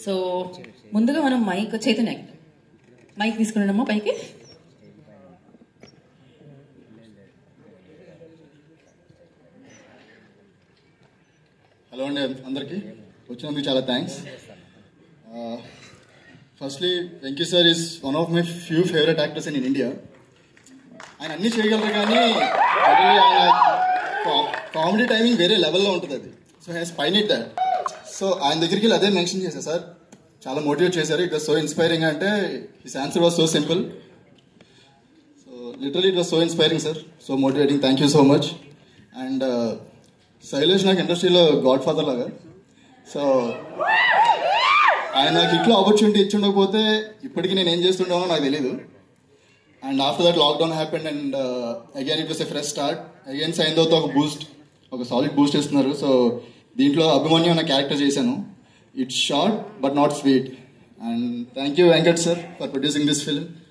so ముందుగా మనం mic Chaitanya mic తీసుకున్నాడమ్మా పైకి హలో అండి అందరికీ వచ్చినందుకు చాలా thanks firstly Venky sir is one of my few favourite actors in India ఆయన అన్నీ చేయగలరు కానీ generally ఆయన కామెడీ టైమింగ్ వేరే లెవెల్లో ఉంటుంది అది so has pain it that so ఆయన దగ్గరికి వెళ్ళి అదే మెన్షన్ చేశారు సార్ చాలా మోటివేట్ చేశారు ఇట్ వాస్ సో ఇన్స్పైరింగ్ అంటే his answer was so simple so literally it was so inspiring sir so motivating thank you so much and Shailesh నాకు ఇండస్ట్రీలో గాడ్ ఫాదర్ లాగా సో ఆయన నాకు ఇట్లా ఆపర్చునిటీ ఇచ్చి ఉండకపోతే ఇప్పటికీ నేను ఏం చేస్తుండేమో నాకు తెలియదు and after that lockdown happened and again it was a fresh start again sign తర్వాత ఒక బూస్ట్ ఒక సాలిడ్ బూస్ట్ ఇస్తున్నారు సో దీంట్లో అభిమన్యు అనే క్యారెక్టర్ చేశాను it's short but not sweet and thank you Venkat sir for producing this film